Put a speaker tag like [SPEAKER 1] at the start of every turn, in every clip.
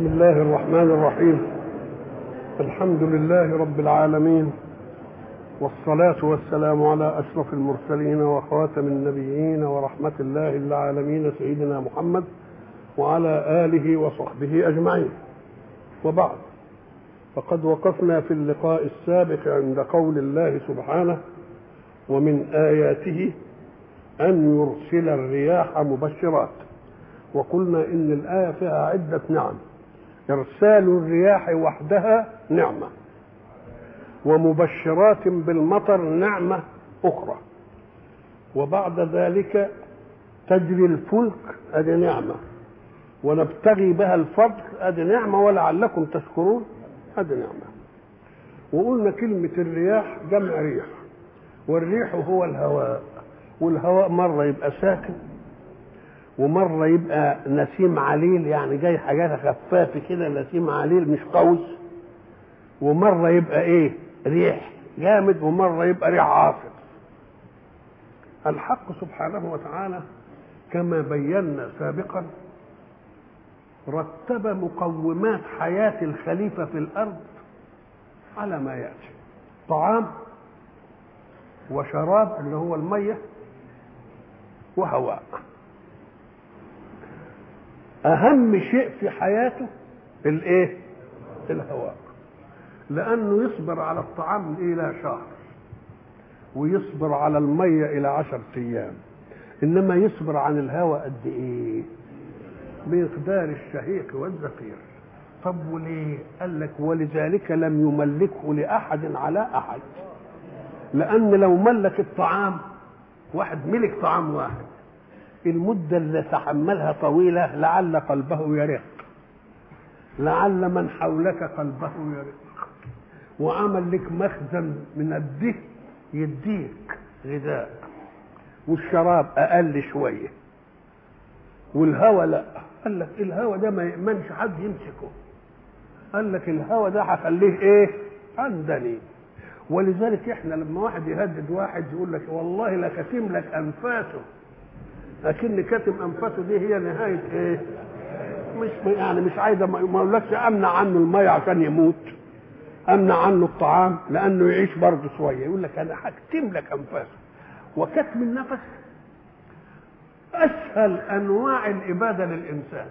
[SPEAKER 1] بسم الله الرحمن الرحيم الحمد لله رب العالمين والصلاة والسلام على أشرف المرسلين وخاتم النبيين ورحمة الله للعالمين سيدنا محمد وعلى آله وصحبه أجمعين وبعد فقد وقفنا في اللقاء السابق عند قول الله سبحانه ومن آياته أن يرسل الرياح مبشرات وقلنا إن الآية فيها عدة نعم إرسال الرياح وحدها نعمة ومبشرات بالمطر نعمة أخرى وبعد ذلك تجري الفلك هذه نعمة ونبتغي بها الفضل هذه نعمة ولعلكم تشكرون هذه نعمة وقلنا كلمة الرياح جمع ريح والريح هو الهواء والهواء مرة يبقى ساكن ومرة يبقى نسيم عليل يعني جاي حاجات خفافة كده نسيم عليل مش قوي ومرة يبقى ايه ريح جامد ومرة يبقى ريح عاصف الحق سبحانه وتعالى كما بينا سابقا رتب مقومات حياة الخليفة في الأرض على ما يأتي طعام وشراب اللي هو المية وهواء أهم شيء في حياته الإيه؟ الهواء لأنه يصبر على الطعام إلى شهر ويصبر على المية إلى عشر أيام إنما يصبر عن الهواء قد إيه؟ بمقدار الشهيق والزفير طب وليه؟ قال لك ولذلك لم يملكه لأحد على أحد لأن لو ملك الطعام واحد ملك طعام واحد المدة اللي تحملها طويلة لعل قلبه يرق لعل من حولك قلبه يرق وعمل لك مخزن من الدهن يديك غذاء والشراب أقل شوية والهوى لا قال لك الهوى ده ما يأمنش حد يمسكه قال لك الهوى ده هخليه ايه عندني ولذلك احنا لما واحد يهدد واحد يقول لك والله لا كتم لك انفاسه لكن كاتم انفاسه دي هي نهايه ايه مش يعني مش عايزه ما اقولكش امنع عنه الميه عشان يموت امنع عنه الطعام لانه يعيش برضه شويه يقول لك انا هكتم لك انفاسه وكتم النفس اسهل انواع الاباده للانسان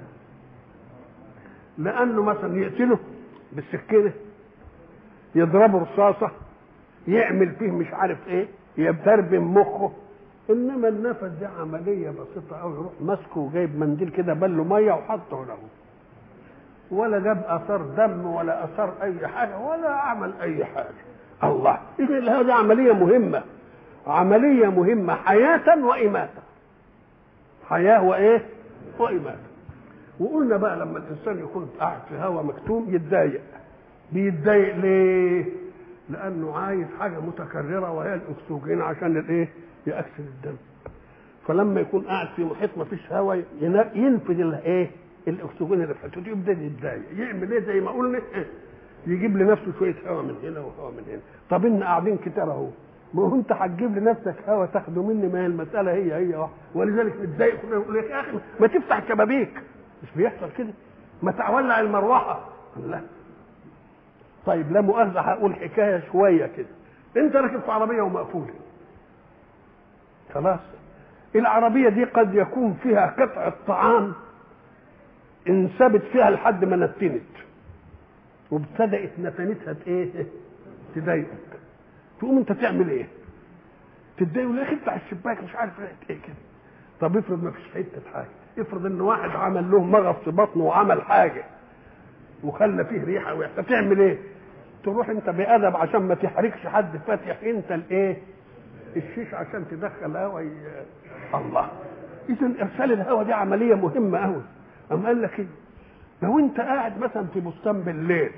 [SPEAKER 1] لانه مثلا يقتله بالسكينه يضربه رصاصه يعمل فيه مش عارف ايه يبربم مخه انما النفس دي عمليه بسيطه قوي يروح ماسكه وجايب منديل كده بله ميه وحطه له ولا جاب اثار دم ولا اثار اي حاجه ولا عمل اي حاجه الله اذا هذه عمليه مهمه عمليه مهمه حياه واماته حياه وايه واماته وقلنا بقى لما الانسان يكون قاعد في هواء مكتوم يتضايق بيتضايق ليه لانه عايز حاجه متكرره وهي الاكسجين عشان الايه يأكسد الدم فلما يكون قاعد في محيط ما فيش هواء ينفذ الايه الاكسجين اللي في حته يبدا يتضايق يعمل ايه زي ما قلنا يجيب لنفسه شويه هواء من هنا وهواء من هنا طب ان قاعدين كتير اهو ما هو انت هتجيب لنفسك هواء تاخده مني ما هي المساله هي هي واحده ولذلك نتضايق كلنا نقول لك يا اخي ما تفتح الشبابيك مش بيحصل كده ما تولع المروحه لا طيب لا مؤاخذه هقول حكايه شويه كده انت راكب في عربيه ومقفوله خلاص العربية دي قد يكون فيها قطعة طعام انثبت فيها لحد ما نتنت وابتدأت نتنتها ايه تضايقك تقوم انت تعمل ايه تتضايق يا اخي افتح الشباك مش عارف ايه كده طب افرض ما فيش حته حاجه افرض ان واحد عمل له مغص في بطنه وعمل حاجه وخلى فيه ريحه ويحتى تعمل ايه تروح انت بادب عشان ما تحركش حد فاتح انت الايه الشيش عشان تدخل هواء الله اذا ارسال الهواء دي عمليه مهمه قوي اما قال لك ايه لو انت قاعد مثلا في بستان بالليل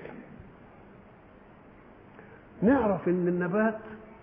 [SPEAKER 1] نعرف ان النبات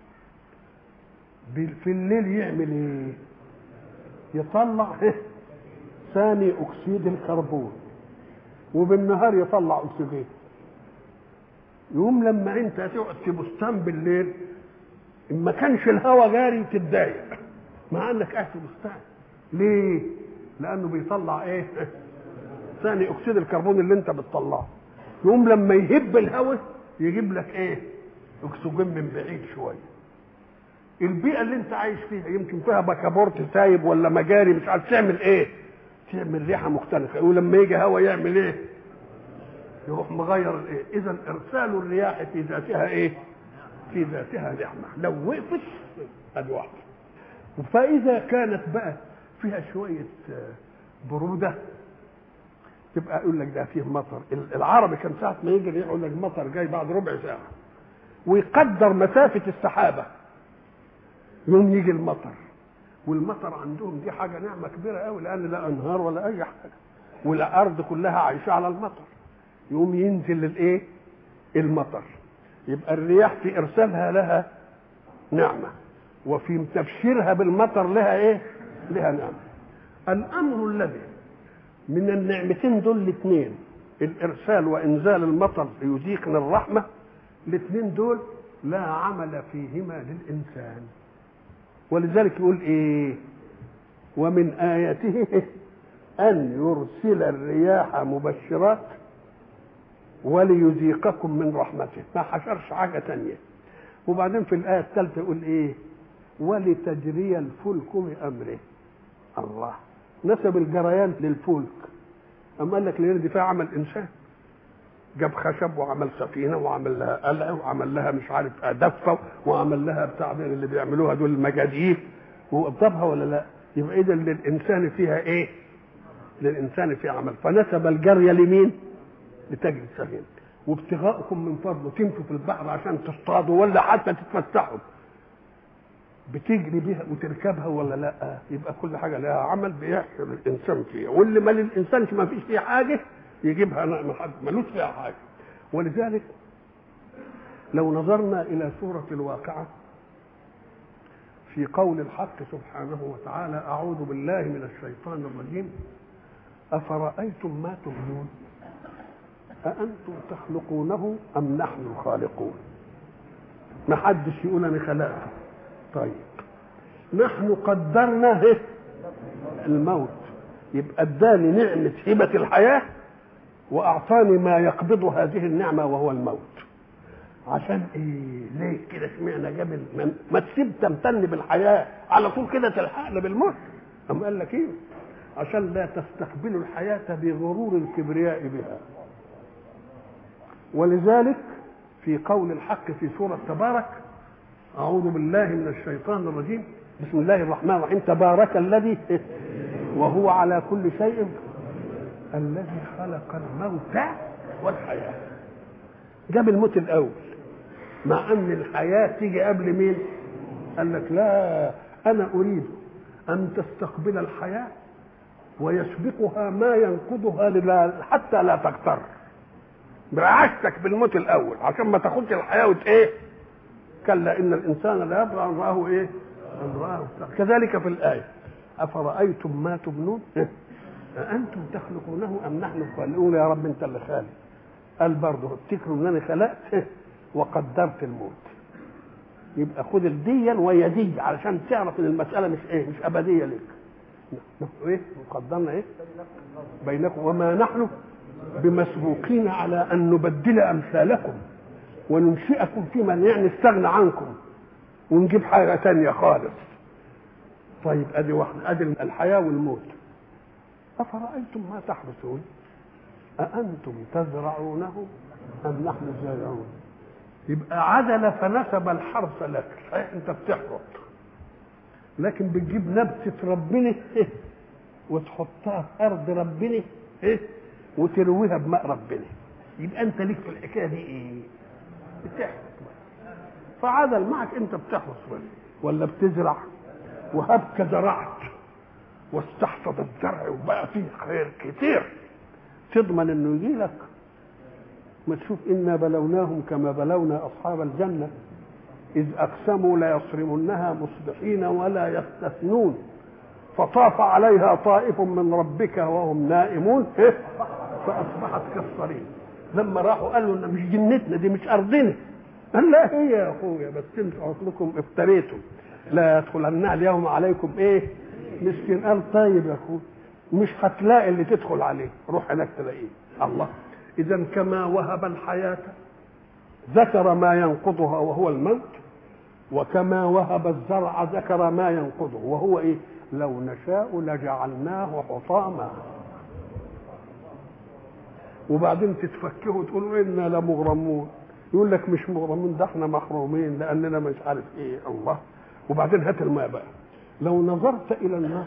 [SPEAKER 1] في الليل يعمل ايه يطلع ثاني اكسيد الكربون وبالنهار يطلع اكسجين يقوم لما انت تقعد في بستان بالليل ان ما كانش الهواء جاري تتضايق مع انك قاعد في بستان ليه؟ لانه بيطلع ايه؟ ثاني اكسيد الكربون اللي انت بتطلعه يقوم لما يهب الهواء يجيب لك ايه اكسجين من بعيد شويه البيئه اللي انت عايش فيها يمكن فيها بكابورت سايب ولا مجاري مش عارف تعمل ايه تعمل ريحه مختلفه ولما يجي هوا يعمل ايه يروح مغير الايه اذا ارسال الرياح في ذاتها ايه في ذاتها نعمه لو وقفت ادي واحده فاذا كانت بقى فيها شويه بروده تبقى يقول لك ده فيه مطر العربي كان ساعه ما يجي يقول لك مطر جاي بعد ربع ساعه ويقدر مسافه السحابه يوم يجي المطر والمطر عندهم دي حاجه نعمه كبيره قوي لان لا انهار ولا اي حاجه والارض كلها عايشه على المطر يقوم ينزل الايه المطر يبقى الرياح في ارسالها لها نعمه وفي تبشيرها بالمطر لها ايه لها نعمه الامر الذي من النعمتين دول الاثنين الارسال وانزال المطر ليذيقنا الرحمه الاثنين دول لا عمل فيهما للانسان ولذلك يقول ايه ومن اياته ان يرسل الرياح مبشرات وليذيقكم من رحمته ما حشرش حاجه تانية وبعدين في الايه الثالثه يقول ايه ولتجري الفلك بامره الله نسب الجريان للفلك اما قال لك لان دي فيها عمل انسان جاب خشب وعمل سفينه وعمل لها قلع وعمل لها مش عارف دفه وعمل لها بتاع اللي بيعملوها دول المجاديف وضبها ولا لا يبقى اذا للانسان فيها ايه للانسان فيها عمل فنسب الجري لمين لتجري السفينه وابتغاءكم من فضله تمشوا في البحر عشان تصطادوا ولا حتى تتفسحوا بتجري بيها وتركبها ولا لا يبقى كل حاجه لها عمل بيحصل الانسان فيها واللي ما للانسان ما فيش فيه حاجه يجيبها ملوش فيها حاجه ولذلك لو نظرنا الى سوره الواقعه في قول الحق سبحانه وتعالى اعوذ بالله من الشيطان الرجيم افرايتم ما تبدون أأنتم تخلقونه أم نحن الخالقون ما حدش يقول أنا خلقته طيب نحن قدرنا الموت يبقى اداني نعمة هبة الحياة وأعطاني ما يقبض هذه النعمة وهو الموت عشان ايه ليه كده اشمعنى جاب ما تسيب تمتن بالحياة على طول كده تلحقنا بالموت أم قال لك ايه عشان لا تستقبلوا الحياة بغرور الكبرياء بها ولذلك في قول الحق في سورة تبارك أعوذ بالله من الشيطان الرجيم بسم الله الرحمن الرحيم تبارك الذي وهو على كل شيء الذي خلق الموت والحياة جاب الموت الأول مع أن الحياة تيجي قبل مين قال لك لا أنا أريد أن تستقبل الحياة ويسبقها ما ينقضها حتى لا تغتر برعشتك بالموت الاول عشان ما تاخدش الحياه وت ايه كلا ان الانسان لا يبغى ان راه ايه ان راه كذلك في الايه افرايتم ما تبنون أأنتم تخلقونه أم نحن الخالقون يا رب أنت اللي خالق قال برضه افتكروا إن أنا خلقت وقدرت الموت يبقى خد الديا وهي دي علشان تعرف إن المسألة مش إيه مش أبدية لك إيه وقدرنا إيه بينكم وما نحن بمسبوقين على ان نبدل امثالكم وننشئكم في من يعني استغنى عنكم ونجيب حاجه تانية خالص طيب ادي واحده ادي الحياه والموت افرايتم ما تحرثون اانتم تزرعونه ام نحن الزارعون يبقى عدل فنسب الحرث لك صحيح انت بتحرث لكن بتجيب نبته ربنا وتحطها في ارض ربنا وترويها بماء ربنا يبقى انت ليك في الحكايه دي ايه بتحرث فعدل معك انت بتحرث ولا بتزرع وهبك زرعت واستحصد الزرع وبقى فيه خير كتير تضمن انه يجي لك ما تشوف انا بلوناهم كما بلونا اصحاب الجنه اذ اقسموا ليصرمنها مصبحين ولا يستثنون فطاف عليها طائف من ربك وهم نائمون إيه؟ فاصبحت كالصريم لما راحوا قالوا ان مش جنتنا دي مش ارضنا قال لا هي يا اخويا بس انتوا اصلكم افتريتم لا يدخلن اليوم عليكم ايه مسكين قال طيب يا اخويا مش هتلاقي اللي تدخل عليه روح هناك تلاقيه الله اذا كما وهب الحياه ذكر ما ينقضها وهو الموت وكما وهب الزرع ذكر ما ينقضه وهو ايه لو نشاء لجعلناه حطاما وبعدين تتفكهوا تقولوا انا لمغرمون يقول لك مش مغرمون ده احنا محرومين لاننا مش عارف ايه الله وبعدين هات الماء بقى لو نظرت الى النار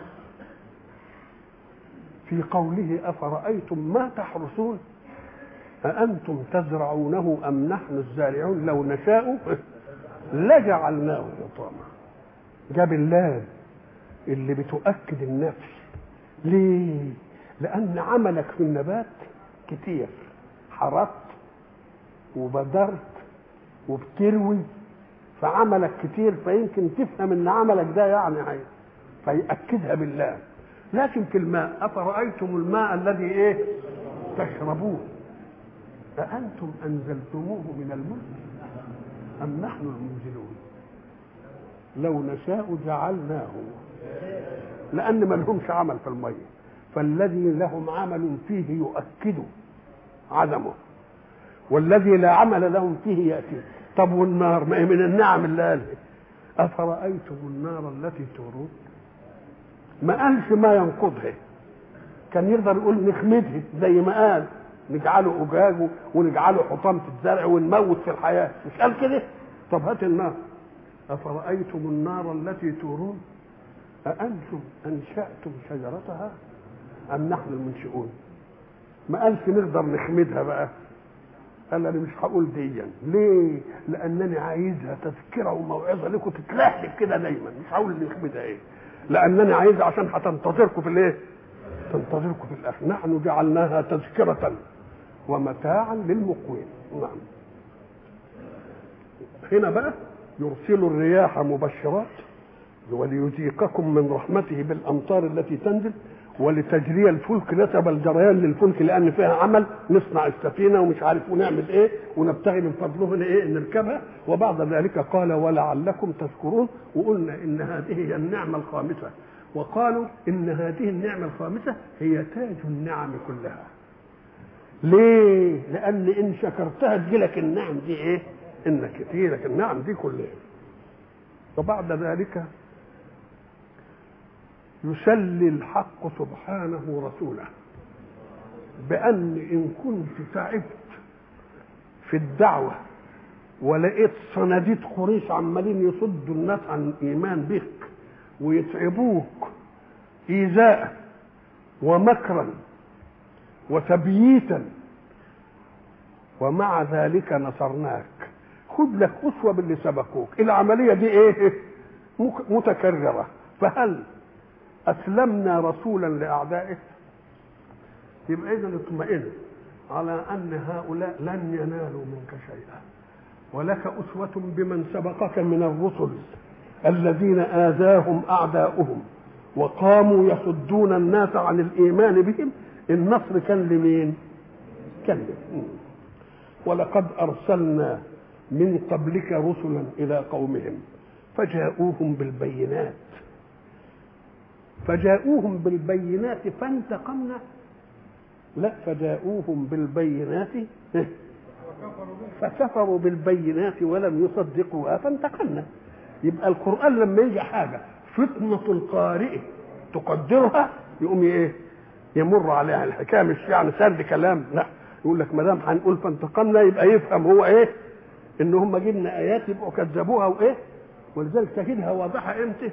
[SPEAKER 1] في قوله افرايتم ما تحرثون أأنتم تزرعونه أم نحن الزارعون لو نشاء لجعلناه حطاما جاب اللام اللي بتؤكد النفس ليه؟ لأن عملك في النبات كتير حرثت وبدرت وبتروي فعملك كتير فيمكن تفهم ان عملك ده يعني عين فيأكدها بالله لكن في الماء أفرأيتم الماء الذي إيه تشربون أأنتم أنزلتموه من المزن أم نحن المنزلون لو نشاء جعلناه لأن ما لهمش عمل في المية فالذي لهم عمل فيه يؤكد عدمه والذي لا عمل لهم فيه يأتي طب والنار ما هي من النعم اللي قال أفرأيتم النار التي تورون ما قالش ما ينقضها كان يقدر يقول نخمدها زي ما قال نجعله أجاج ونجعله حطام في الزرع ونموت في الحياة مش قال كده طب هات النار أفرأيتم النار التي تورون أأنتم أنشأتم شجرتها أم نحن المنشئون ما قالش نقدر نخمدها بقى قال انا مش هقول ديا ليه لانني عايزها تذكره وموعظه لكم تتلهلك كده دايما مش هقول نخمدها ايه لانني عايزها عشان هتنتظركم في الايه تنتظركم في الاخر نحن جعلناها تذكره ومتاعا للمقوين نعم هنا بقى يرسل الرياح مبشرات وليذيقكم من رحمته بالامطار التي تنزل ولتجري الفلك نسب الجريان للفلك لان فيها عمل نصنع السفينه ومش عارف ونعمل ايه ونبتغي من فضله ايه نركبها وبعد ذلك قال ولعلكم تشكرون وقلنا ان هذه هي النعمه الخامسه وقالوا ان هذه النعمه الخامسه هي تاج النعم كلها ليه لان ان شكرتها تجيلك النعم دي ايه انك تجيلك النعم دي كلها وبعد ذلك يسلي الحق سبحانه رسوله بأن إن كنت تعبت في الدعوة ولقيت صناديد قريش عمالين يصدوا الناس عن الإيمان بك ويتعبوك إيذاء ومكرا وتبييتا ومع ذلك نصرناك خد لك أسوة باللي سبقوك العملية دي إيه متكررة فهل أسلمنا رسولا لأعدائه يبقى إذا اطمئن على أن هؤلاء لن ينالوا منك شيئا ولك أسوة بمن سبقك من الرسل الذين آذاهم أعداؤهم وقاموا يصدون الناس عن الإيمان بهم النصر كان لمين؟ كان لمين؟ ولقد أرسلنا من قبلك رسلا إلى قومهم فجاءوهم بالبينات فجاءوهم بالبينات فانتقمنا لا فجاءوهم بالبينات فكفروا بالبينات ولم يصدقوها فانتقمنا يبقى القرآن لما يجي حاجة فتنة القارئ تقدرها يقوم ايه يمر عليها الحكاية مش يعني سرد كلام لا يقول لك ما دام هنقول فانتقمنا يبقى يفهم هو ايه ان هم جبنا ايات يبقوا كذبوها وايه ولذلك تجدها واضحه امتى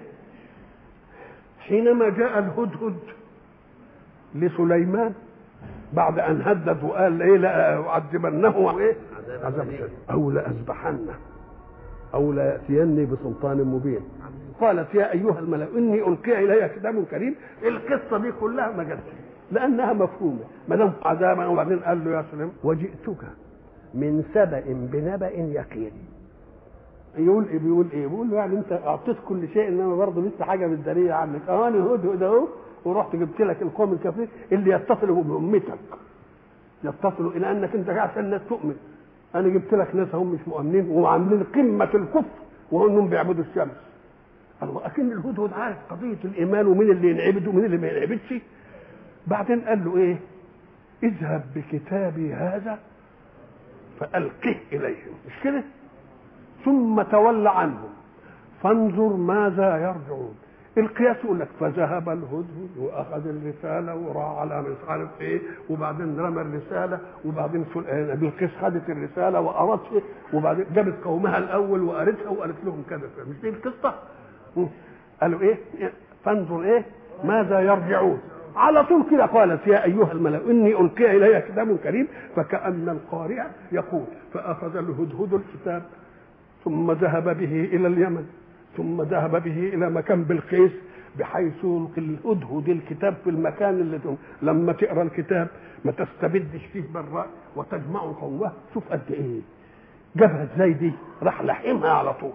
[SPEAKER 1] حينما جاء الهدهد لسليمان بعد ان هدد وقال ايه لا اعذبنه ايه عذاب او لاذبحنه او لياتيني بسلطان مبين قالت يا ايها الملا اني القي الي كتاب كريم القصه دي كلها ما جاتش لانها مفهومه ما دام عذابا وبعدين قال له يا سليمان وجئتك من سبأ بنبأ يقين يقول ايه بيقول ايه بيقول له يعني انت اعطيت كل شيء انما برضه لسه حاجه بالدليل عنك اه انا هدهد اهو ورحت جبت لك القوم الكافرين اللي يتصلوا بامتك يتصلوا الى انك انت عشان الناس تؤمن انا جبت لك ناس هم مش مؤمنين وعاملين قمه الكفر وانهم بيعبدوا الشمس الله اكن الهدهد عارف قضيه الايمان ومين اللي ينعبد ومين اللي ما ينعبدش بعدين قال له ايه اذهب بكتابي هذا فألقه إليهم مش كده ثم تول عنهم فانظر ماذا يرجعون القياس يقول لك فذهب الهدهد واخذ الرساله وراح على مش عارف ايه وبعدين رمى الرساله وبعدين بلقيس خدت الرساله وقرت ايه وبعدين جابت قومها الاول وقرتها وقالت لهم كذا مش دي القصه؟ قالوا ايه؟ فانظر ايه؟ ماذا يرجعون؟ على طول كده قالت يا ايها الملا اني القي الي كتاب كريم فكان القارئ يقول فاخذ الهدهد الكتاب ثم ذهب به الى اليمن ثم ذهب به الى مكان بلقيس بحيث يلقي الهدهد الكتاب في المكان اللي تم. لما تقرا الكتاب ما تستبدش فيه بالراي وتجمع قومه شوف قد ايه جابها ازاي دي راح لحمها على طول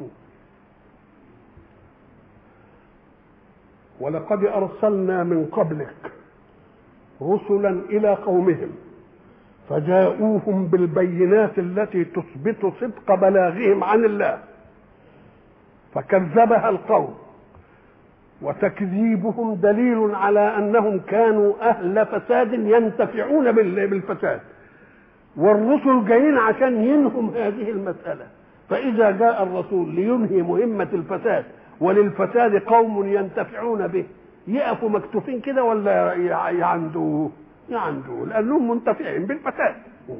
[SPEAKER 1] ولقد ارسلنا من قبلك رسلا الى قومهم فجاءوهم بالبينات التي تثبت صدق بلاغهم عن الله فكذبها القوم وتكذيبهم دليل على انهم كانوا اهل فساد ينتفعون بالفساد والرسل جايين عشان ينهم هذه المساله فاذا جاء الرسول لينهي مهمه الفساد وللفساد قوم ينتفعون به يقفوا مكتوفين كده ولا يعندوه يعندوه لانهم منتفعين بالفساد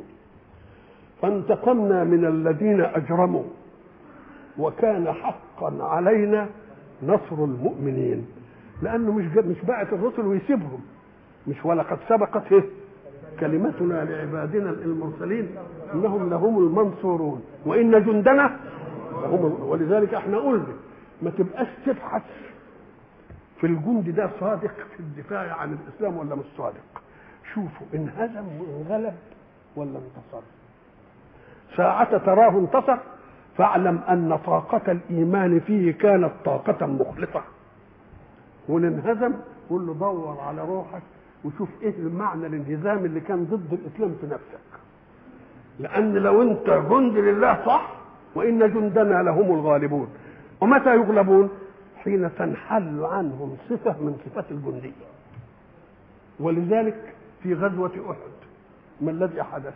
[SPEAKER 1] فانتقمنا من الذين اجرموا وكان حقا علينا نصر المؤمنين لانه مش مش باعت الرسل ويسيبهم مش ولقد سبقت إيه؟ كلمتنا لعبادنا المرسلين انهم لهم المنصورون وان جندنا هم ولذلك احنا قلنا ما تبقاش تبحث في الجند ده صادق في الدفاع عن الاسلام ولا مش صادق شوفوا انهزم وانغلب ولا انتصر ساعة تراه انتصر فاعلم ان طاقة الايمان فيه كانت طاقة مخلصة وان انهزم قول له دور على روحك وشوف ايه المعنى الانهزام اللي كان ضد الاسلام في نفسك لان لو انت جند لله صح وان جندنا لهم الغالبون ومتى يغلبون حين تنحل عنهم صفة من صفات الجندية ولذلك في غزوة أحد ما الذي حدث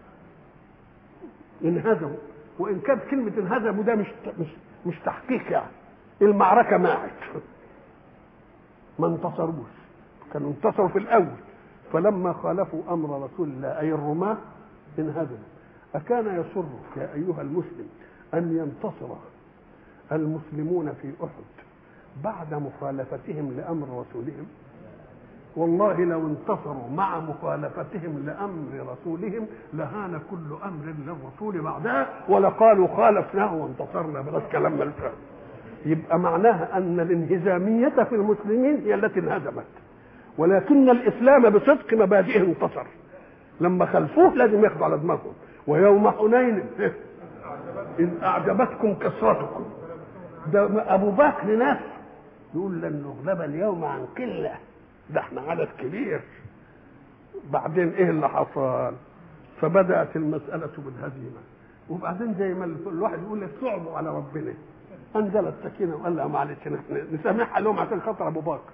[SPEAKER 1] انهزموا وإن كانت كلمة انهزموا ده مش مش مش تحقيق يعني المعركة ماعت ما انتصروش كانوا انتصروا في الأول فلما خالفوا أمر رسول الله أي الرماة انهزموا أكان يسرك يا أيها المسلم أن ينتصر المسلمون في احد بعد مخالفتهم لامر رسولهم والله لو انتصروا مع مخالفتهم لامر رسولهم لهان كل امر للرسول بعدها ولقالوا خالفناه وانتصرنا بلاش كلام ملفا يبقى معناها ان الانهزاميه في المسلمين هي التي انهزمت ولكن الاسلام بصدق مبادئه انتصر لما خلفوه لازم ياخذوا على دماغهم ويوم حنين إن أعجبتكم كثرتكم ده أبو بكر نفسه يقول لن نغلب اليوم عن قلة ده احنا عدد كبير بعدين ايه اللي حصل فبدأت المسألة بالهزيمة وبعدين زي ما الواحد يقول لك صعبوا على ربنا أنزل السكينة وقال لها معلش نسامحها لهم عشان خاطر أبو بكر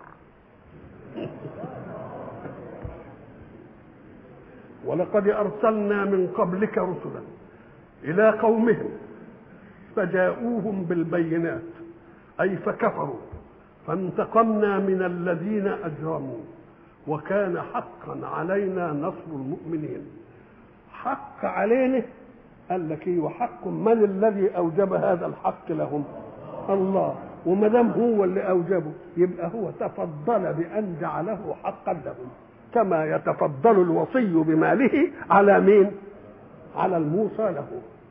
[SPEAKER 1] ولقد أرسلنا من قبلك رسلا إلى قومهم فجاءوهم بالبينات أي فكفروا فانتقمنا من الذين أجرموا وكان حقا علينا نصر المؤمنين حق علينا قال لك ايه وحق من الذي اوجب هذا الحق لهم الله وما دام هو اللي اوجبه يبقى هو تفضل بان جعله حقا لهم كما يتفضل الوصي بماله على مين على الموصى له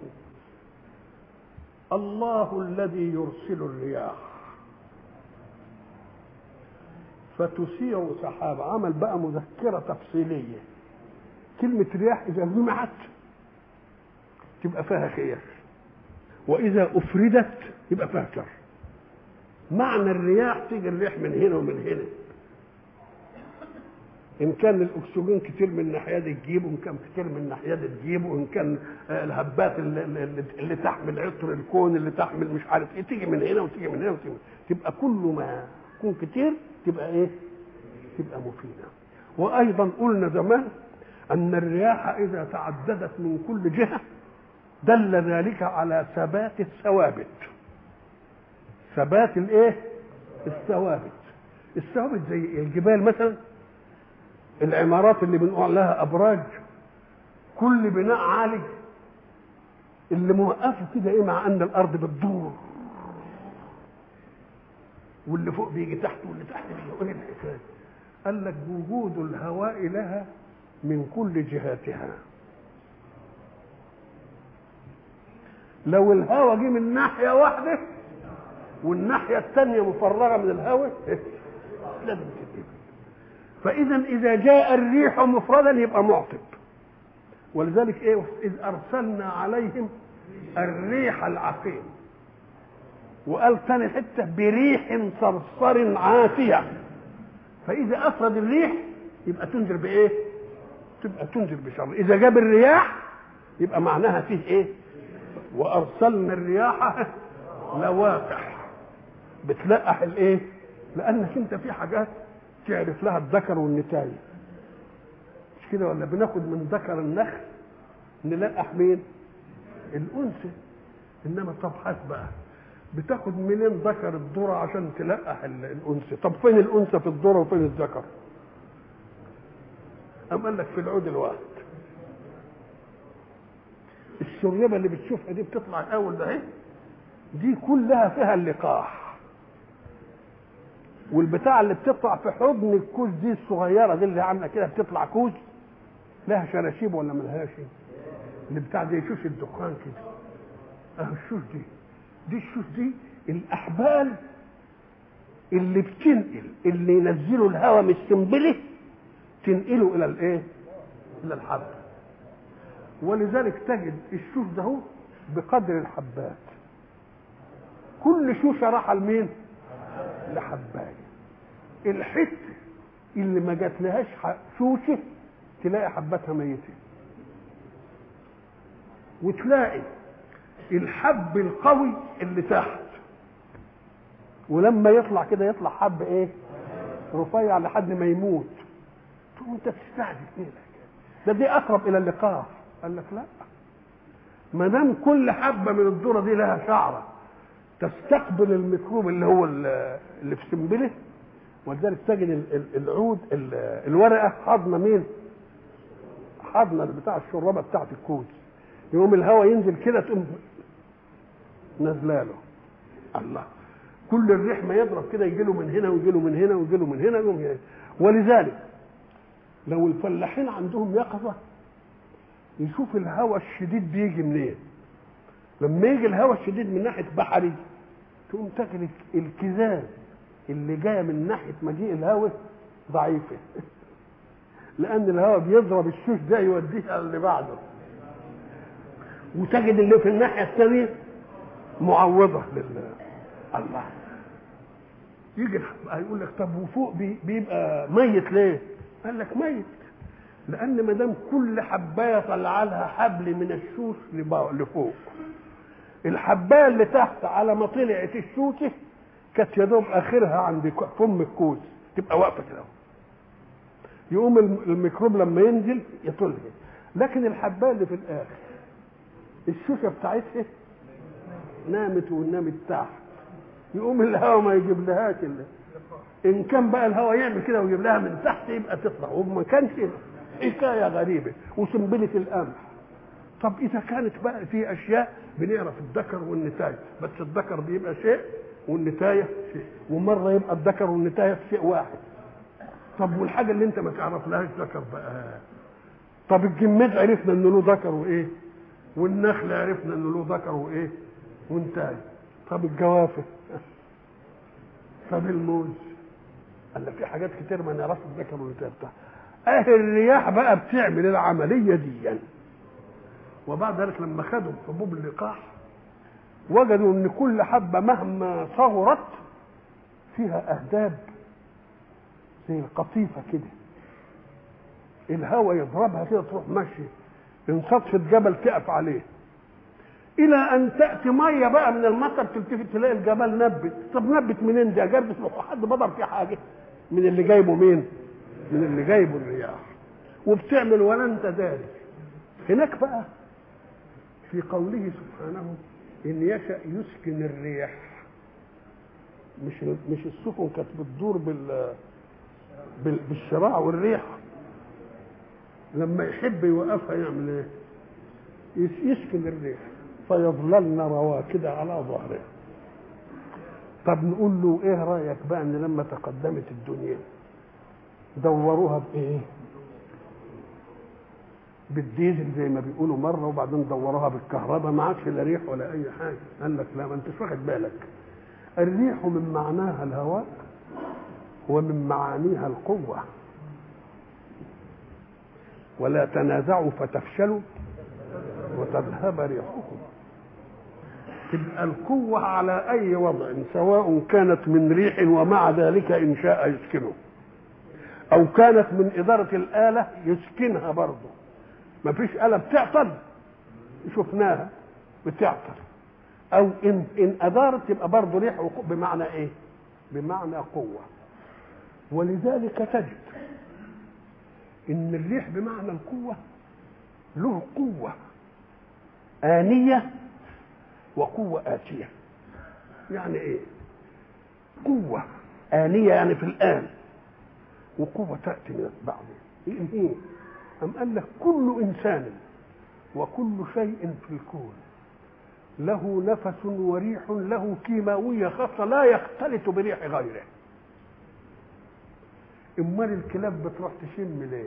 [SPEAKER 1] الله الذي يرسل الرياح فتثير سحاب عمل بقى مذكره تفصيليه كلمه رياح اذا جمعت تبقى فيها خير واذا افردت يبقى فيها شر معنى الرياح تيجي الريح من هنا ومن هنا ان كان الاكسجين كتير من الناحيه دي تجيبه ان كان كتير من الناحيه دي تجيبه ان كان الهبات اللي, اللي, اللي تحمل عطر الكون اللي تحمل مش عارف ايه تيجي من هنا وتيجي من هنا وتيجي من هنا. تبقى كل ما يكون كتير تبقى ايه تبقى مفيده وايضا قلنا زمان ان الرياح اذا تعددت من كل جهه دل ذلك على ثبات الثوابت ثبات الايه الثوابت الثوابت زي الجبال مثلا العمارات اللي بنقول لها ابراج كل بناء عالي اللي موقفه كده ايه مع ان الارض بتدور واللي فوق بيجي تحت واللي تحت بيجي ايه الحكايه قال لك وجود الهواء لها من كل جهاتها لو الهواء جه من ناحيه واحده والناحيه الثانيه مفرغه من الهواء لازم تجيب فاذا اذا جاء الريح مفردا يبقى معطب ولذلك ايه اذ ارسلنا عليهم الريح العقيم وقال ثاني حته بريح صرصر عاتيه فاذا افرد الريح يبقى تنذر بايه تبقى تنذر بشر اذا جاب الرياح يبقى معناها فيه ايه وارسلنا الرياح لواقح بتلقح الايه لانك انت في حاجات تعرف لها الذكر والنتايه مش كده ولا بناخد من ذكر النخل نلقح مين الانثى انما طب حاس بقى بتاخد منين ذكر الذره عشان تلقح الانثى طب فين الانثى في الذره وفين الذكر أم قال لك في العود الواحد الشريبة اللي بتشوفها دي بتطلع الأول ده دي كلها فيها اللقاح والبتاع اللي بتطلع في حضن الكوز دي الصغيرة دي اللي عاملة كده بتطلع كوز لها شراشيب ولا ملهاش اللي بتاع دي شوش الدخان كده اهو الشوش دي دي الشوش دي الأحبال اللي بتنقل اللي ينزلوا الهواء من السنبله تنقله الى الايه الى الحب ولذلك تجد الشوش ده هو بقدر الحبات كل شوشة راح لمين لحباية الحتة اللي ما جاتلهاش شوشة تلاقي حباتها ميتة وتلاقي الحب القوي اللي تحت ولما يطلع كده يطلع حب ايه رفيع لحد ما يموت تقول انت تستعجل ايه ده دي اقرب الى اللقاح قال لك لا ما دام كل حبه من الذره دي لها شعره تستقبل الميكروب اللي هو اللي في سنبله ولذلك تجد العود الورقه حاضنه مين؟ حاضنه بتاع الشرابه بتاعت الكوز يقوم الهواء ينزل كده تقوم نازله له الله كل الريح ما يضرب كده يجي له من هنا ويجي له من هنا ويجي له من هنا يقوم هنا. ولذلك لو الفلاحين عندهم يقظه يشوف الهواء الشديد بيجي منين لما يجي الهواء الشديد من ناحيه بحري تقوم تجد الكذاب اللي جايه من ناحيه مجيء الهواء ضعيفه لان الهواء بيضرب الشوش ده يوديه اللي بعده وتجد اللي في الناحيه الثانيه معوضه لله الله يجي يقول لك طب وفوق بيبقى ميت ليه؟ قال لك ميت لان ما دام كل حبايه طلع لها حبل من الشوش لفوق الحبايه اللي تحت على ما طلعت الشوشه كانت يا دوب اخرها عند فم الكوز تبقى واقفه كده يقوم الميكروب لما ينزل يطلع لكن الحبايه اللي في الاخر الشوشه بتاعتها نامت ونامت تحت يقوم الهواء ما يجيب لهاش اللي. ان كان بقى الهواء يعمل كده ويجيب لها من تحت يبقى تطلع وما كانش حكايه غريبه وسنبله القمح طب اذا كانت بقى في اشياء بنعرف الذكر والنتايه بس الذكر بيبقى شيء والنتايه شيء ومره يبقى الذكر والنتايه في شيء واحد طب والحاجه اللي انت ما تعرفلهاش ذكر بقى طب الجماد عرفنا انه له ذكر وايه والنخل عرفنا انه له ذكر وايه وانتايه طب الجوافه طب الموز قال لك في حاجات كتير ما نعرفش الذكر والانثى بتاعها اهل الرياح بقى بتعمل العمليه دي وبعد ذلك لما خدوا حبوب اللقاح وجدوا ان كل حبه مهما صغرت فيها اهداب زي القطيفه كده الهواء يضربها كده تروح ماشيه ان صدفه جبل تقف عليه الى ان تاتي ميه بقى من المطر تلتفت تلاقي الجبل نبت طب نبت منين ده جابت حد بضر فيه حاجه من اللي جايبه مين من اللي جايبه الرياح وبتعمل ولا انت داري هناك بقى في قوله سبحانه ان يشأ يسكن الريح مش مش السفن كانت بتدور بال بال- بالشراع والريح لما يحب يوقفها يعمل ايه؟ يس- يسكن الريح فيظللن رواكد على ظهره طب نقول له ايه رايك بقى ان لما تقدمت الدنيا دوروها بايه؟ بالديزل زي ما بيقولوا مره وبعدين دوروها بالكهرباء ما عادش لا ريح ولا اي حاجه قال لك لا ما انتش واخد بالك الريح من معناها الهواء ومن معانيها القوه ولا تنازعوا فتفشلوا وتذهب ريحكم تبقى القوة على أي وضع سواء كانت من ريح ومع ذلك إن شاء يسكنه أو كانت من إدارة الآلة يسكنها برضه ما فيش آلة بتعطل شفناها بتعطل أو إن إن أدارت يبقى برضه ريح وقوة بمعنى إيه؟ بمعنى قوة ولذلك تجد إن الريح بمعنى القوة له قوة آنية وقوة آتية يعني إيه؟ قوة آنية يعني في الآن وقوة تأتي من بعد إيه إيه؟ أم قال لك كل إنسان وكل شيء في الكون له نفس وريح له كيماوية خاصة لا يختلط بريح غيره امال الكلاب بتروح تشم ليه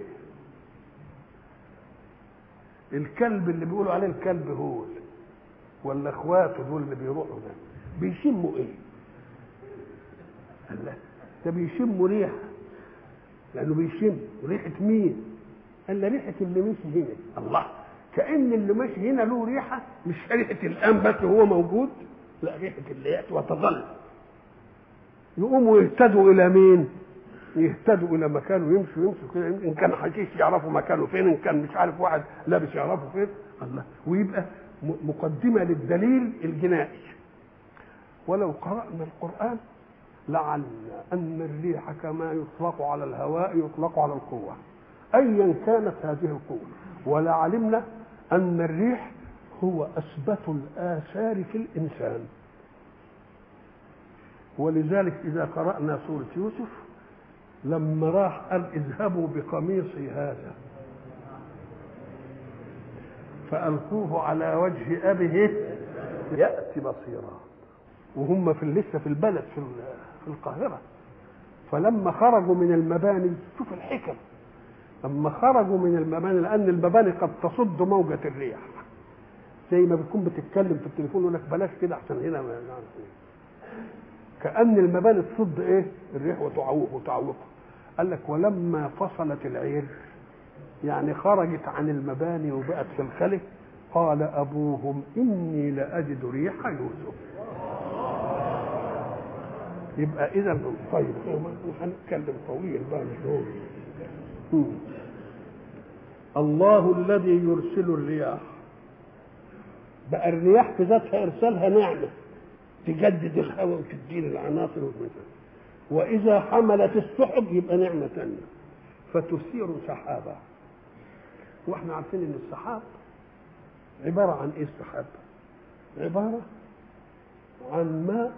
[SPEAKER 1] الكلب اللي بيقولوا عليه الكلب هو ولا اخواته دول اللي بيروحوا ده بيشموا ايه قال لا ده بيشموا ريحه لانه بيشم ريحه مين قال له ريحه اللي مشي هنا الله كان اللي ماشي هنا له ريحه مش ريحه الان بس هو موجود لا ريحه اللي ياتي وتظل يقوموا يهتدوا الى مين يهتدوا الى مكانه يمشوا يمشوا كده ان كان حشيش يعرفوا مكانه فين ان كان مش عارف واحد لابس يعرفه فين الله ويبقى م- مقدمه للدليل الجنائي ولو قرانا القران لعلمنا ان الريح كما يطلق على الهواء يطلق على القوه ايا كانت هذه القوه ولعلمنا ان الريح هو اثبت الاثار في الانسان ولذلك اذا قرانا سوره يوسف لما راح قال اذهبوا بقميصي هذا فألقوه على وجه أبيه يأتي بصيرا وهم في لسه في البلد في في القاهرة فلما خرجوا من المباني شوف الحكم لما خرجوا من المباني لأن المباني قد تصد موجة الريح زي ما بتكون بتتكلم في التليفون يقول لك بلاش كده عشان هنا ما نعرف إيه. كأن المباني تصد ايه الريح وتعوق وتعوقه قال لك ولما فصلت العير يعني خرجت عن المباني وبقت في الخلق قال أبوهم إني لأجد ريح يوسف يبقى إذا طيب هنتكلم طويل بقى مش هو مم. الله الذي يرسل الرياح بقى الرياح في ذاتها إرسالها نعمة تجدد الهواء وتدين العناصر والمثل وإذا حملت السحب يبقى نعمة تانية فتثير سحابا واحنا عارفين ان السحاب عبارة عن ايه السحاب عبارة عن ماء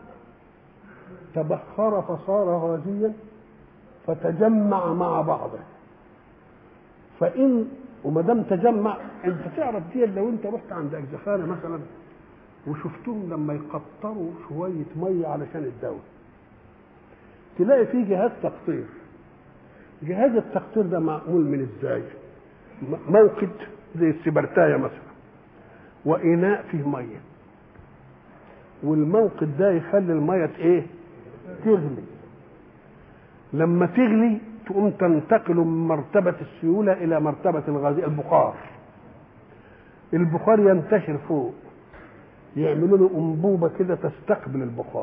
[SPEAKER 1] تبخر فصار غازيا فتجمع مع بعضه فإن وما دام تجمع انت تعرف دي لو انت رحت عند اجزخانه مثلا وشفتهم لما يقطروا شويه ميه علشان الدواء تلاقي فيه جهاز تقطير جهاز التقطير ده معمول من ازاي م- موقد زي السبرتايه مثلا واناء فيه ميه والموقد ده يخلي الميه ايه تغلي لما تغلي تقوم تنتقل من مرتبة السيولة إلى مرتبة الغاز البخار البخار ينتشر فوق يعملوا له أنبوبة كده تستقبل البخار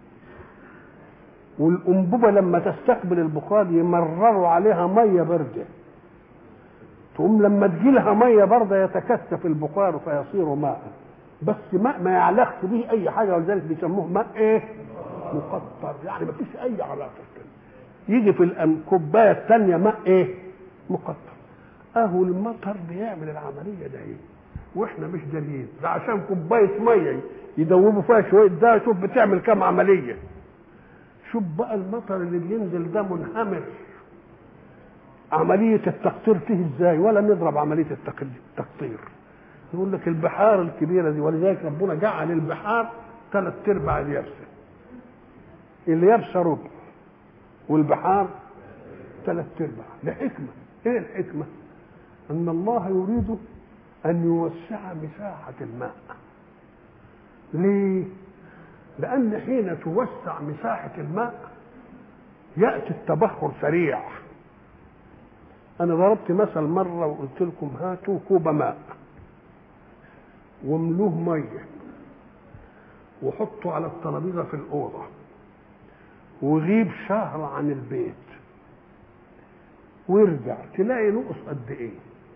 [SPEAKER 1] والأنبوبة لما تستقبل البخار يمرروا عليها مية باردة تقوم لما تجيلها مية باردة يتكثف البخار فيصير ماء بس ماء ما يعلقش به أي حاجة ولذلك بيسموه ماء إيه؟ مقطر يعني ما فيش أي علاقة كده يجي في الكوبايه الثانيه ماء ايه مقطر اهو المطر بيعمل العمليه ده ايه واحنا مش دليل ده عشان كوبايه ميه يدوبوا فيها شويه ده شوف بتعمل كام عمليه شوف بقى المطر اللي بينزل ده منهمر عملية التقطير فيه ازاي ولا نضرب عملية التقطير يقول لك البحار الكبيرة دي ولذلك ربنا جعل البحار ثلاث ارباع اليابسة اليابسة ربع والبحار ثلاث ارباع لحكمة ايه الحكمة ان الله يريد ان يوسع مساحة الماء ليه لان حين توسع مساحة الماء يأتي التبخر سريع انا ضربت مثل مره وقلت لكم هاتوا كوب ماء واملوه ميه وحطوا على الترابيزه في الاوضه وغيب شهر عن البيت وارجع تلاقي نقص قد ايه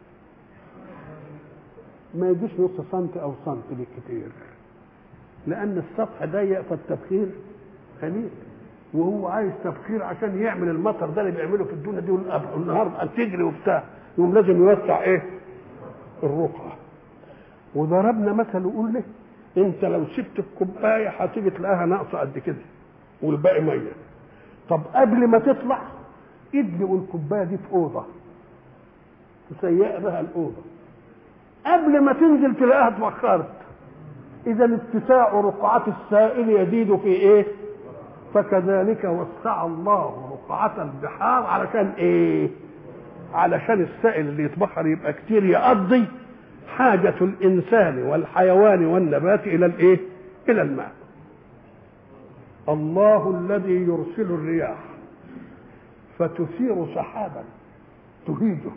[SPEAKER 1] ما يجيش نص سنت او سنت بالكتير لان السطح ضيق فالتبخير قليل وهو عايز تبخير عشان يعمل المطر ده اللي بيعمله في الدنيا دي والنهار تجري وبتاع يقوم لازم يوسع ايه الرقعه وضربنا مثل وقلنا انت لو سبت الكوبايه هتيجي تلاقيها ناقصه قد كده والباقي ميه طب قبل ما تطلع ادلقوا الكوبايه دي في اوضه تسيق بها الاوضه قبل ما تنزل تلاقيها اتبخرت اذا اتساع رقعات السائل يزيد في ايه فكذلك وسع الله رقعة البحار علشان ايه علشان السائل اللي يتبخر يبقى كتير يقضي حاجة الإنسان والحيوان والنبات إلى الإيه؟ إلى الماء. الله الذي يرسل الرياح فتثير سحابا تهيجه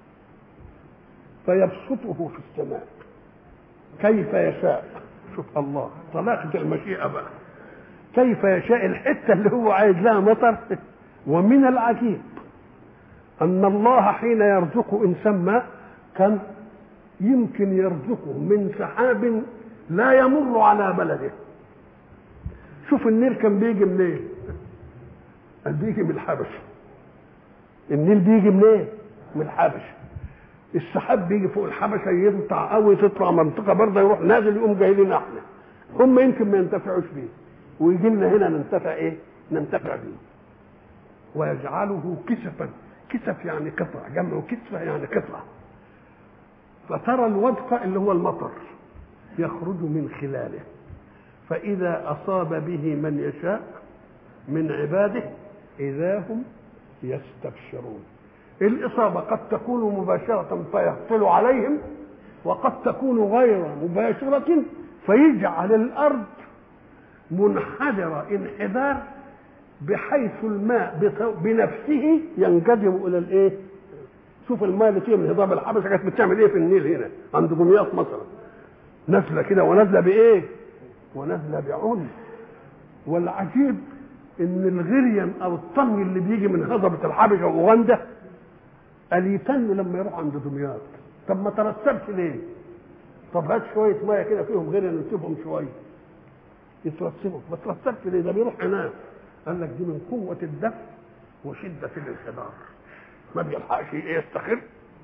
[SPEAKER 1] فيبسطه في السماء كيف يشاء شوف الله طلاقة المشيئة بقى كيف يشاء الحتة اللي هو عايز لها مطر ومن العجيب أن الله حين يرزق إنسان ماء كان يمكن يرزقه من سحاب لا يمر على بلده شوف النيل كان بيجي منين قال بيجي من الحبشه النيل بيجي منين من الحبشه السحاب بيجي فوق الحبشه يقطع قوي تطلع منطقه برضه يروح نازل يقوم جاي لنا احنا هم يمكن ما ينتفعوش بيه ويجي لنا هنا ننتفع ايه؟ ننتفع بيه ويجعله كسفا كسف يعني قطع جمع كسفه يعني قطعه فترى الودق اللي هو المطر يخرج من خلاله فإذا أصاب به من يشاء من عباده إذا هم يستبشرون الإصابة قد تكون مباشرة فيهطل عليهم وقد تكون غير مباشرة فيجعل الأرض منحدرة انحدار بحيث الماء بنفسه ينجذب إلى الإيه؟ شوف الماء اللي تيجي من هضاب الحبشه كانت بتعمل ايه في النيل هنا عند دمياط مثلا نازله كده ونازله بايه؟ ونازله بعنف والعجيب ان الغريم او الطمي اللي بيجي من هضبه الحبشه واوغندا قال يتن لما يروح عند دمياط طب ما ترسبش ليه؟ طب هات شويه ميه كده فيهم غريم نسيبهم شويه يترسبوا ما ترسبش ليه؟ ده بيروح هناك قال لك دي من قوه الدفع وشده الانحدار ما بيلحقش يستخر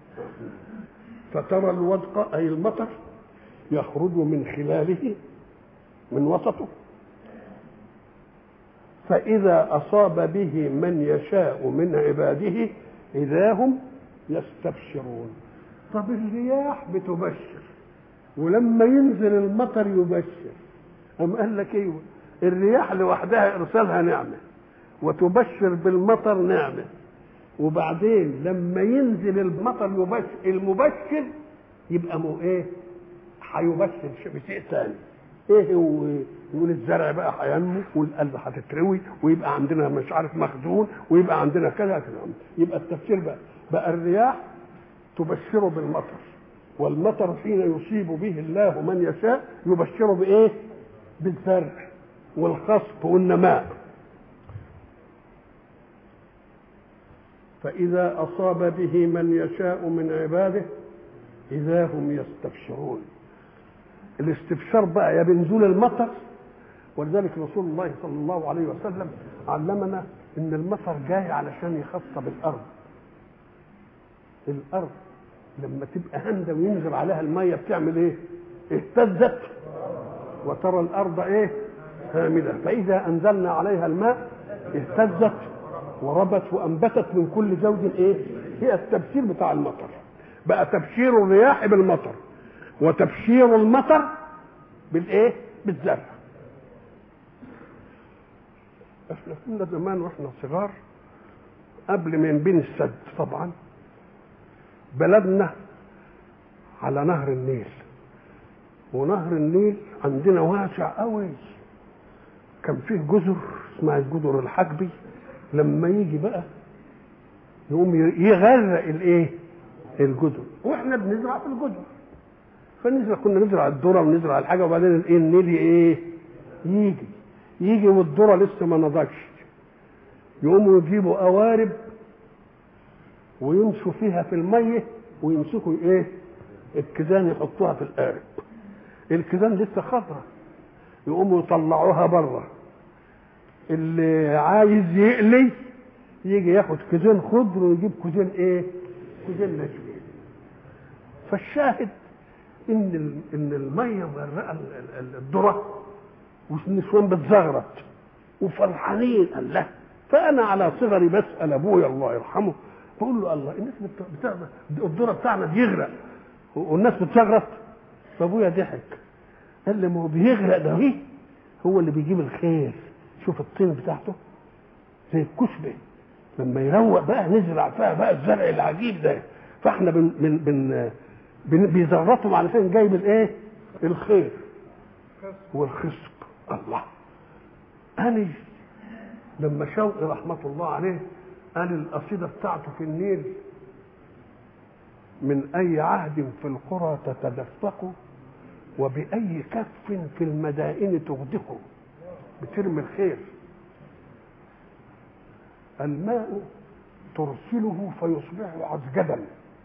[SPEAKER 1] فترى الودق اي المطر يخرج من خلاله من وسطه فإذا أصاب به من يشاء من عباده إذا هم يستبشرون طب الرياح بتبشر ولما ينزل المطر يبشر أم قال لك ايوه الرياح لوحدها ارسالها نعمه وتبشر بالمطر نعمه وبعدين لما ينزل المطر يبشر المبشر يبقى مو ايه هيبشر بشيء ثاني ايه هو يقول الزرع بقى هينمو والقلب هتتروي ويبقى عندنا مش عارف مخزون ويبقى عندنا كذا كذا يبقى التفسير بقى بقى الرياح تبشر بالمطر والمطر حين يصيب به الله من يشاء يبشر بايه بالزرع والخصب والنماء فإذا أصاب به من يشاء من عباده إذا هم يستبشرون الاستبشار بقى يا بنزول المطر ولذلك رسول الله صلى الله عليه وسلم علمنا ان المطر جاي علشان يخصب الارض الارض لما تبقى هندة وينزل عليها المية بتعمل ايه اهتزت وترى الارض ايه هامدة فاذا انزلنا عليها الماء اهتزت وربت وانبتت من كل زوج ايه هي التبشير بتاع المطر بقى تبشير الرياح بالمطر وتبشير المطر بالايه بالزرع احنا كنا زمان واحنا صغار قبل ما ينبني السد طبعا بلدنا على نهر النيل ونهر النيل عندنا واسع قوي كان فيه جزر اسمها الجزر الحجبي لما يجي بقى يقوم يغرق الايه الجزر واحنا بنزرع في الجزر فنزرع كنا نزرع الذره ونزرع الحاجه وبعدين الايه النيل ايه يجي يجي والذره لسه ما نضجش يقوموا يجيبوا قوارب ويمشوا فيها في الميه ويمسكوا ايه الكيزان يحطوها في القارب الكيزان لسه خضرة يقوموا يطلعوها بره اللي عايز يقلي يجي ياخد كيزين خضر ويجيب كيزين ايه كيزين ناشفين فالشاهد ان ان الميه مغرقه الذره والنسوان بتزغرط وفرحانين قال له فانا على صغري بسال ابويا الله يرحمه بقول له الله الناس بتغرق الذره بتاعنا بيغرق والناس بتزغرط فابويا ضحك قال لي ما هو بيغرق ده ايه هو اللي بيجيب الخير شوف الطين بتاعته زي الكشبه لما يروق بقى نزرع فيها بقى الزرع العجيب ده فاحنا بن بن بن, بن بيزرطهم علشان جايب الايه الخير والخصب الله أنا لما شوقي رحمة الله عليه قال القصيدة بتاعته في النيل من أي عهد في القرى تتدفق وبأي كف في المدائن تغدق بترمي الخير الماء ترسله فيصبح عسجدا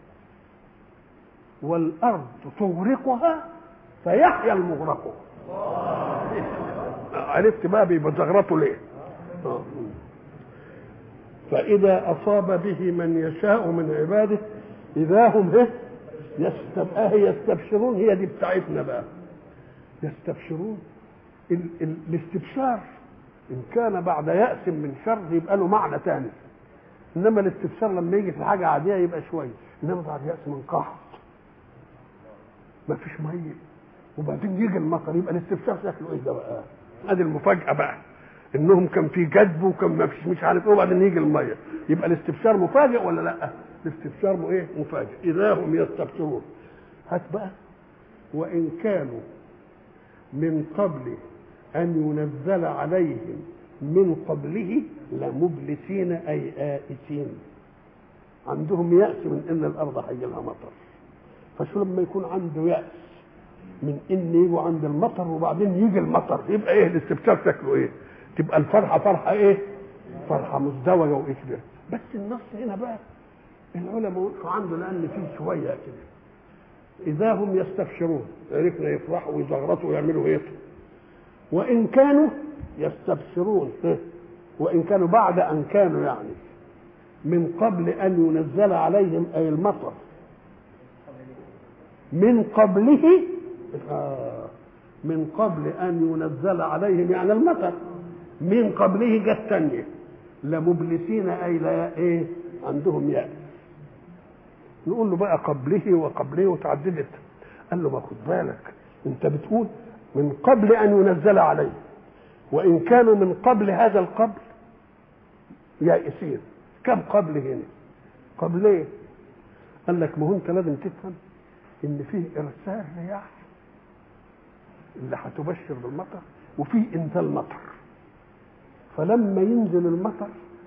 [SPEAKER 1] والأرض تغرقها فيحيا المغرق عرفت بقى بيزغرطوا ليه فإذا أصاب به من يشاء من عباده إذا هم إيه؟ يستب... يستبشرون هي دي بتاعتنا بقى يستبشرون ال... ال... الاستبشار إن كان بعد يأس من شر يبقى له معنى ثاني إنما الاستبشار لما يجي في حاجة عادية يبقى شوية إنما بعد يأس من قحط مفيش مية وبعدين يجي المطر يبقى الاستبشار شكله ايه ده بقى؟ ادي المفاجأة بقى انهم كان في جذب وكان ما فيش مش عارف ايه وبعدين يجي الميه يبقى الاستبشار مفاجئ ولا لا؟ الاستبشار ايه؟ مفاجئ اذا هم يستبشرون هات بقى وان كانوا من قبل ان ينزل عليهم من قبله لمبلسين اي آئسين عندهم يأس من ان الارض هيجي لها مطر فشو لما يكون عنده يأس من ان يجوا عند المطر وبعدين يجي المطر يبقى ايه الاستبشار شكله ايه؟ تبقى الفرحه فرحه ايه؟ فرحه مزدوجه وكبيره بس النص هنا بقى العلماء وقفوا عنده لان فيه شويه كده اذا هم يستبشرون عرفنا يفرحوا ويزغرطوا ويعملوا ايه؟ وان كانوا يستبشرون وان كانوا بعد ان كانوا يعني من قبل ان ينزل عليهم اي المطر من قبله آه من قبل ان ينزل عليهم يعني المطر من قبله جت تانية لمبلسين اي لا ايه عندهم يأس نقول له بقى قبله وقبله وتعددت قال له ما خد بالك انت بتقول من قبل ان ينزل عليه وان كانوا من قبل هذا القبل يائسين كم قبل هنا قبل ايه قال لك ما هو انت لازم تفهم ان فيه ارسال رياح اللي هتبشر بالمطر وفيه انزال مطر فلما ينزل المطر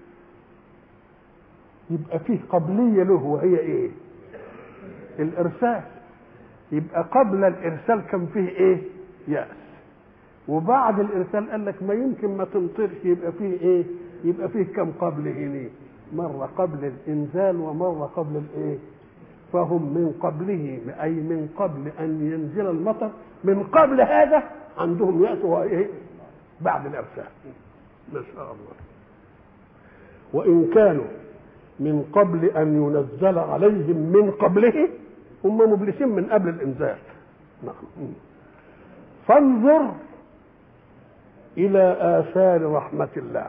[SPEAKER 1] يبقى فيه قبليه له وهي ايه الارسال يبقى قبل الارسال كان فيه ايه ياس وبعد الارسال قال لك ما يمكن ما تمطرش يبقى فيه ايه يبقى فيه كم قبل هنا مره قبل الانزال ومره قبل الايه فهم من قبله اي من قبل ان ينزل المطر من قبل هذا عندهم ياس وهو ايه بعد الارسال ما شاء الله وإن كانوا من قبل أن ينزل عليهم من قبله هم مبلسين من قبل الإنزال نعم فانظر إلى آثار رحمة الله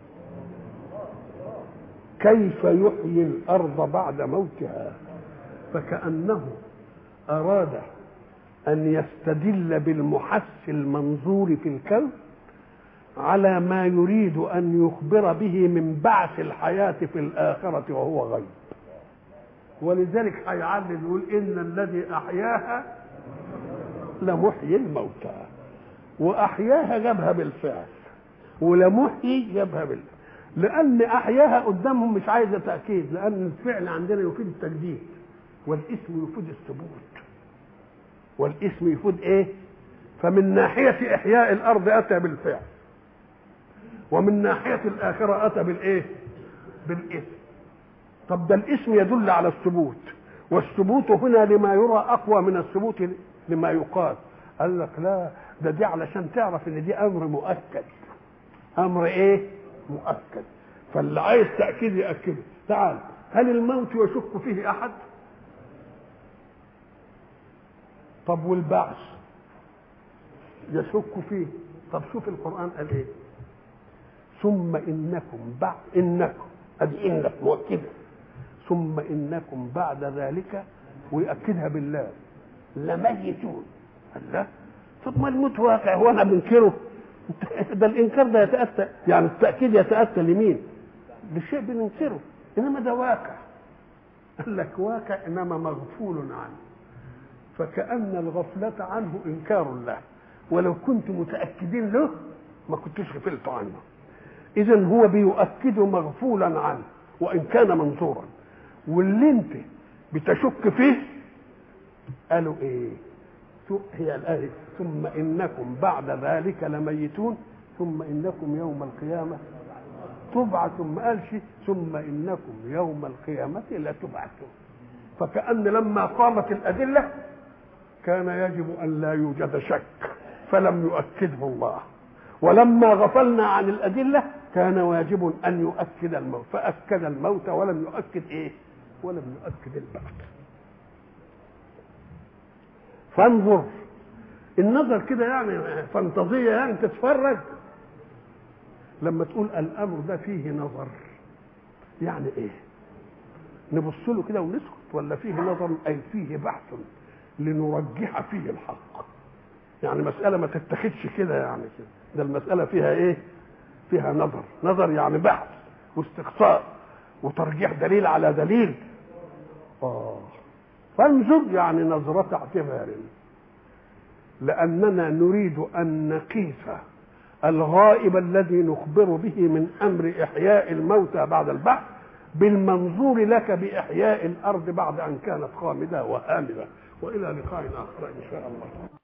[SPEAKER 1] كيف يحيي الأرض بعد موتها فكأنه أراد أن يستدل بالمحس المنظور في الكون على ما يريد أن يخبر به من بعث الحياة في الآخرة وهو غيب ولذلك هيعلل يقول إن الذي أحياها لمحيي الموتى وأحياها جابها بالفعل ولمحيي جابها بالفعل لأن أحياها قدامهم مش عايزة تأكيد لأن الفعل عندنا يفيد التجديد والاسم يفيد الثبوت والاسم يفيد ايه فمن ناحية إحياء الأرض أتى بالفعل ومن ناحية الآخرة أتى بالإيه بالاسم طب ده الاسم يدل على الثبوت والثبوت هنا لما يرى أقوى من الثبوت لما يقال قال لك لا ده دي علشان تعرف ان دي امر مؤكد امر ايه مؤكد فاللي عايز تاكيد ياكده تعال هل الموت يشك فيه احد طب والبعث يشك فيه طب شوف القرآن قال ايه ثم إنكم بعد إنكم أدي إنك مؤكدة ثم إنكم بعد ذلك ويأكدها بالله لميتون الله طب ما الموت واقع هو أنا بنكره ده الإنكار ده يتأتى يعني التأكيد يتأتى لمين؟ لشيء بننكره إنما ده واقع قال لك واقع إنما مغفول عنه فكأن الغفلة عنه إنكار له ولو كنت متأكدين له ما كنتش غفلت عنه إذا هو بيؤكد مغفولا عنه وإن كان منظورا واللي أنت بتشك فيه قالوا إيه هي الآية ثم إنكم بعد ذلك لميتون ثم إنكم يوم القيامة تبعثون ما قالش ثم إنكم يوم القيامة لتبعثون فكأن لما قامت الأدلة كان يجب أن لا يوجد شك فلم يؤكده الله ولما غفلنا عن الأدلة كان واجب أن يؤكد الموت فأكد الموت ولم يؤكد إيه ولم يؤكد البعث فانظر النظر كده يعني فانتظية يعني تتفرج لما تقول الأمر ده فيه نظر يعني إيه نبص له كده ونسكت ولا فيه نظر أي فيه بحث لنرجح فيه الحق يعني مسألة ما تتخذش كده يعني كده ده المسألة فيها ايه فيها نظر نظر يعني بحث واستقصاء وترجيح دليل على دليل اه فانظر يعني نظرة اعتبار لأننا نريد أن نقيس الغائب الذي نخبر به من أمر إحياء الموتى بعد البحث بالمنظور لك بإحياء الأرض بعد أن كانت خامدة وهامدة والى لقاء اخر ان شاء الله